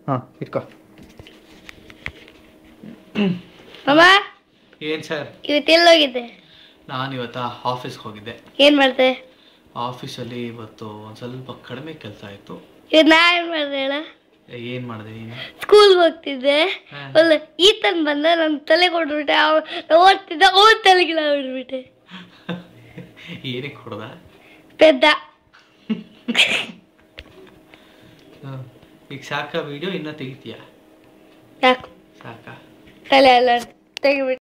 ಹಾಂ ಇಟ್ಕೋ ಅಮ್ಮ ಏನು ಸರ್ ಇವತ್ತು ಎಲ್ಲೋಗಿದ್ದೆ ನಾನು ಇವತ್ತು ಆಫೀಸ್ಗೆ ಹೋಗಿದ್ದೆ ಏನ್ ಮಾಡ್ದೆ ಆಫೀಸಲ್ಲಿ ಇವತ್ತು ಒಂದು ಸ್ವಲ್ಪ ಕಡಿಮೆ ಕೆಲಸ ಆಯಿತು ಇವತ್ತು ನಾ ಏನ್ ಮಾಡ್ದೆ ಹೇಳ ಏನು ಮಾಡಿದೆ ನೀನು ಸ್ಕೂಲ್ಗೆ ಹೋಗ್ತಿದ್ದೆ ಹಾ. ಒಳ್ಳೆ ಈತನ್ ಬಂದ ನನ್ನ ತಲೆ ಕೊಟ್ಬಿಟ್ಟೆ ಅವ ನಾ ಓದ್ತಿದ್ದೆ ಓ ತಲೆಗಿಲ್ಲ ಬಿಡ್ಬಿಟ್ಟೆ ಏನಕ್ಕೆ ಹೊಡೆದ ಪೆದ್ದ ಈಗ ಸಾಕ ವಿಡಿಯೋ ಇನ್ನೂ ತೆಗಿತೀಯಾ ಯಾಕೆ ಸಾಕಾ ತಲೆ ಎಲ್ಲ ತೆಗಿಬಿಟ್ಟು